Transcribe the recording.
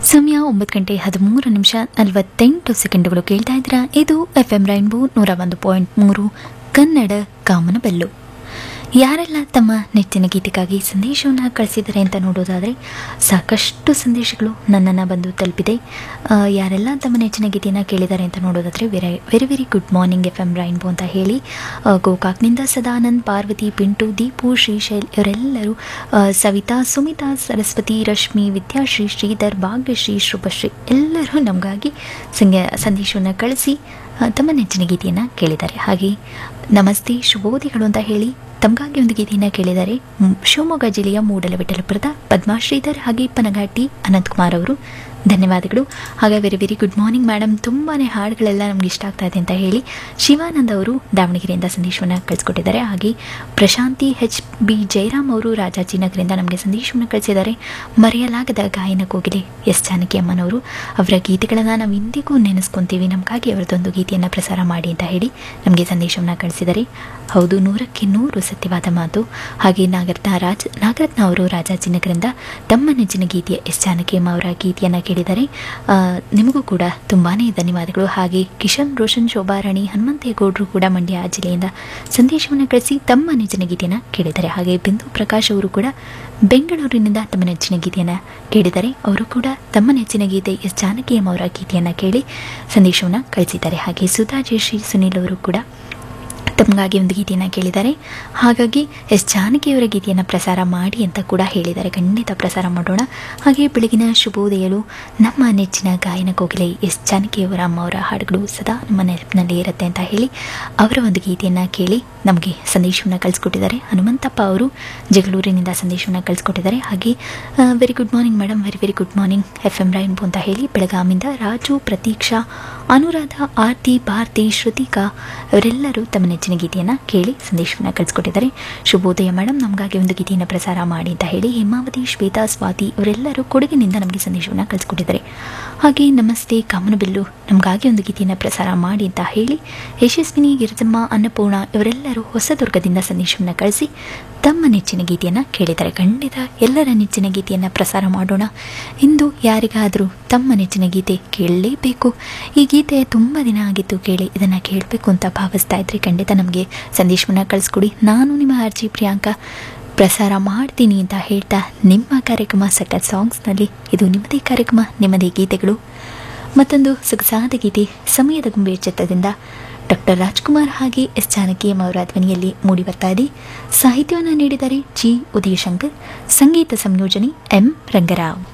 ಸಮಯ ಒಂಬತ್ತು ಗಂಟೆ ಹದಿಮೂರು ನಿಮಿಷ ನಲವತ್ತೆಂಟು ಸೆಕೆಂಡುಗಳು ಕೇಳ್ತಾ ಇದ್ದೀರಾ ಇದು ಎಫ್ ಎಂ ರೈನ್ಬೋ ನೂರ ಒಂದು ಪಾಯಿಂಟ್ ಮೂರು ಕನ್ನಡ ಕಾಮನಬೆಲ್ಲು ಯಾರೆಲ್ಲ ತಮ್ಮ ನೆಚ್ಚಿನ ಗೀತೆಗಾಗಿ ಸಂದೇಶವನ್ನು ಕಳಿಸಿದ್ದಾರೆ ಅಂತ ನೋಡೋದಾದರೆ ಸಾಕಷ್ಟು ಸಂದೇಶಗಳು ನನ್ನನ್ನು ಬಂದು ತಲುಪಿದೆ ಆ, ಯಾರೆಲ್ಲ ತಮ್ಮ ನೆಚ್ಚಿನ ಗೀತೆಯನ್ನು ಕೇಳಿದ್ದಾರೆ ಅಂತ ನೋಡೋದಾದರೆ very very very good morning F M rainbow ಅಂತ ಹೇಳಿ ಆ, ಗೋಕಾಕ್ನಿಂದ ಸದಾನಂದ್ ಪಾರ್ವತಿ ಪಿಂಟು ದೀಪು ಶ್ರೀಶೈಲ್ ಇವರೆಲ್ಲರೂ ಆ, ಸವಿತಾ ಸುಮಿತಾ ಸರಸ್ವತಿ ರಶ್ಮಿ ವಿದ್ಯಾಶ್ರೀ ಶ್ರೀಧರ್ ಭಾಗ್ಯಶ್ರೀ ಶುಭಶ್ರೀ ಎಲ್ಲರೂ ನಮಗಾಗಿ ಸಂಗ ಸಂದೇಶವನ್ನು ಕಳಿಸಿ ಆ, ತಮ್ಮ ನೆಚ್ಚಿನ ಗೀತೆಯನ್ನು ಕೇಳಿದ್ದಾರೆ ಹಾಗೆ ನಮಸ್ತೆ ಶುಭೋದಿಗಳು ಅಂತ ಹೇಳಿ ತಮಗಾಗಿ ಒಂದು ಗೀತೆಯನ್ನು ಕೇಳಿದ್ದಾರೆ ಮ್, ಶಿವಮೊಗ್ಗ ಜಿಲ್ಲೆಯ ಮೂಡಲವಿಠಲಪುರದ ಪದ್ಮಾ ಶ್ರೀಧರ್ ಹಾಗೆ ಪನಘಾಟಿ ಅನಂತಕುಮಾರ್ ಅವರು ಧನ್ಯವಾದಗಳು ಹಾಗೆ very very good morning madam ತುಂಬಾ ಹಾಡುಗಳೆಲ್ಲ ನಮ್ಗೆ ಇಷ್ಟ ಆಗ್ತಾ ಇದೆ ಅಂತ ಹೇಳಿ ಶಿವಾನಂದ್ ಅವರು ದಾವಣಗೆರೆಯಿಂದ ಸಂದೇಶವನ್ನು ಕಳಿಸ್ಕೊಟ್ಟಿದ್ದಾರೆ ಹಾಗೆ ಪ್ರಶಾಂತಿ ಎಚ್ ಬಿ ಜಯರಾಮ್ ಅವರು ರಾಜಾಜಿನಗರಿಂದ ನಮಗೆ ಸಂದೇಶವನ್ನು ಕಳಿಸಿದ್ದಾರೆ ಮರೆಯಲಾಗದ ಗಾಯನ ಕೋಗಿಲೆ ಎಸ್ ಜಾನಕಿ ಅಮ್ಮನವರು ಅವರ ಗೀತೆಗಳನ್ನು ನಾವು ಇಂದಿಗೂ ನೆನೆಸ್ಕೊತೀವಿ ನಮಗಾಗಿ ಅವರದೊಂದು ಗೀತೆಯನ್ನು ಪ್ರಸಾರ ಮಾಡಿ ಅಂತ ಹೇಳಿ ನಮಗೆ ಸಂದೇಶವನ್ನು ಕಳಿಸಿದ್ದಾರೆ ಹೌದು ನೂರಕ್ಕೆ ನೂರು ಸತ್ಯವಾದ ಮಾತು ಹಾಗೆ ನಾಗರತ್ನ ರಾಜ್ ನಾಗರತ್ನ ಅವರು ರಾಜಾಜಿನಗರಿಂದ ತಮ್ಮ ನೆಚ್ಚಿನ ಗೀತೆಯ ಎಸ್ ಜಾನಕಿ ಅಮ್ಮ ಅವರ ಗೀತೆಯನ್ನು ಕೇಳಿದ್ದಾರೆ ಆ, ನಿಮಗೂ ಕೂಡ ತುಂಬಾ ಧನ್ಯವಾದಗಳು ಹಾಗೆ ಕಿಶನ್ ರೋಷನ್ ಶೋಭಾರಾಣಿ ಹನುಮಂತೇಗೌಡರು ಕೂಡ ಮಂಡ್ಯ ಜಿಲ್ಲೆಯಿಂದ ಸಂದೇಶವನ್ನು ಕಳಿಸಿ ತಮ್ಮ ನೆಚ್ಚಿನ ಗೀತೆಯನ್ನು ಕೇಳಿದ್ದಾರೆ ಹಾಗೆ ಬಿಂದು ಪ್ರಕಾಶ್ ಅವರು ಕೂಡ ಬೆಂಗಳೂರಿನಿಂದ ತಮ್ಮ ನೆಚ್ಚಿನ ಗೀತೆಯನ್ನು ಕೇಳಿದ್ದಾರೆ ಅವರು ಕೂಡ ತಮ್ಮ ನೆಚ್ಚಿನ ಗೀತೆ ಎಸ್ ಜಾನಕಿ ಅಮ್ಮ ಅವರ ಗೀತೆಯನ್ನು ಕೇಳಿ ಸಂದೇಶವನ್ನು ಕಳಿಸಿದ್ದಾರೆ ಹಾಗೆ ಸುಧಾ ಜಯಶ್ರೀ ಸುನೀಲ್ ಅವರು ಕೂಡ ತಮಗಾಗಿ ಒಂದು ಗೀತೆಯನ್ನು ಕೇಳಿದ್ದಾರೆ ಹಾಗಾಗಿ ಎಸ್ ಜಾನಕಿಯವರ ಗೀತೆಯನ್ನು ಪ್ರಸಾರ ಮಾಡಿ ಅಂತ ಕೂಡ ಹೇಳಿದ್ದಾರೆ ಖಂಡಿತ ಪ್ರಸಾರ ಮಾಡೋಣ ಹಾಗೆ ಬೆಳಗಿನ ಶುಭೋದಯಲು ನಮ್ಮ ನೆಚ್ಚಿನ ಗಾಯನ ಕೋಗಿಲೆ ಎಸ್ ಜಾನಕಿಯವರ ಅಮ್ಮವರ ಹಾಡುಗಳು ಸದಾ ನಮ್ಮ ನೆನಪಿನಲ್ಲಿ ಇರುತ್ತೆ ಅಂತ ಹೇಳಿ ಅವರ ಒಂದು ಗೀತೆಯನ್ನು ಕೇಳಿ ನಮಗೆ ಸಂದೇಶವನ್ನು ಕಳಿಸ್ಕೊಟ್ಟಿದ್ದಾರೆ ಹನುಮಂತಪ್ಪ ಅವರು ಜಗಳೂರಿನಿಂದ ಸಂದೇಶವನ್ನು ಕಳಿಸ್ಕೊಟ್ಟಿದ್ದಾರೆ ಹಾಗೆ very good morning madam very very good morning F M rainbow ಅಂತ ಹೇಳಿ ಬೆಳಗಾಮಿಂದ ರಾಜು ಪ್ರತೀಕ್ಷಾ ಅನುರಾಧ ಆರ್ತಿ ಭಾರತಿ ಶ್ರುತಿಕಾ ಅವರೆಲ್ಲರೂ ತಮ್ಮ ನೆಚ್ಚಿನ ಗೀತೆಯನ್ನು ಕೇಳಿ ಸಂದೇಶವನ್ನು ಕಳಿಸ್ಕೊಟ್ಟಿದ್ದಾರೆ ಶುಭೋದಯ ಮೇಡಮ್ ನಮಗಾಗಿ ಒಂದು ಗೀತೆಯನ್ನು ಪ್ರಸಾರ ಮಾಡಿ ಅಂತ ಹೇಳಿ ಹೇಮಾವತಿ ಶ್ವೇತಾ ಸ್ವಾತಿ ಅವರೆಲ್ಲರೂ ಕೊಡಗಿನಿಂದ ನಮಗೆ ಸಂದೇಶವನ್ನು ಕಳಿಸ್ಕೊಟ್ಟಿದ್ದಾರೆ ಹಾಗೆ ನಮಸ್ತೆ ಕಾಮನಬಿಲ್ಲು ನಮಗಾಗಿ ಒಂದು ಗೀತೆಯನ್ನು ಪ್ರಸಾರ ಮಾಡಿ ಅಂತ ಹೇಳಿ ಯಶಸ್ವಿನಿ ಗಿರಿಜಮ್ಮ ಅನ್ನಪೂರ್ಣ ಇವರೆಲ್ಲರೂ ಹೊಸದುರ್ಗದಿಂದ ಸಂದೇಶವನ್ನು ಕಳಿಸಿ ತಮ್ಮ ನೆಚ್ಚಿನ ಗೀತೆಯನ್ನು ಕೇಳಿದ್ದಾರೆ ಖಂಡಿತ ಎಲ್ಲರ ನೆಚ್ಚಿನ ಗೀತೆಯನ್ನು ಪ್ರಸಾರ ಮಾಡೋಣ ಇಂದು ಯಾರಿಗಾದರೂ ತಮ್ಮ ನೆಚ್ಚಿನ ಗೀತೆ ಕೇಳಲೇಬೇಕು ಈ ಗೀತೆ ತುಂಬ ದಿನ ಆಗಿತ್ತು ಕೇಳಿ ಇದನ್ನು ಕೇಳಬೇಕು ಅಂತ ಭಾವಿಸ್ತಾ ಇದ್ರೆ ಖಂಡಿತ ನಮಗೆ ಸಂದೇಶವನ್ನು ಕಳಿಸ್ಕೊಡಿ ನಾನು ನಿಮ್ಮ ಅರ್ಜಿ ಪ್ರಿಯಾಂಕಾ ಪ್ರಸಾರ ಮಾಡ್ತೀನಿ ಅಂತ ಹೇಳ್ತಾ ನಿಮ್ಮ ಕಾರ್ಯಕ್ರಮ ಸಖತ್ ಸಾಂಗ್ಸ್ನಲ್ಲಿ ಇದು ನಿಮ್ಮದೇ ಕಾರ್ಯಕ್ರಮ ನಿಮ್ಮದೇ ಗೀತೆಗಳು ಮತ್ತೊಂದು ಸೊಗಸಾದ ಗೀತೆ ಸಮಯದ ಗುಂಬೆ ಚಿತ್ರದಿಂದ ಡಾಕ್ಟರ್ ರಾಜ್ಕುಮಾರ್ ಹಾಗೆ ಎಸ್ ಜಾನಕಿ ಅವರ ಧ್ವನಿಯಲ್ಲಿ ಮೂಡಿ ಬರ್ತಾ ಇದೆ ಸಾಹಿತ್ಯವನ್ನು ನೀಡಿದ್ದಾರೆ ಜಿ ಉದಯಶಂಕರ್ ಸಂಗೀತ ಸಂಯೋಜನೆ ಎಂ ರಂಗರಾವ್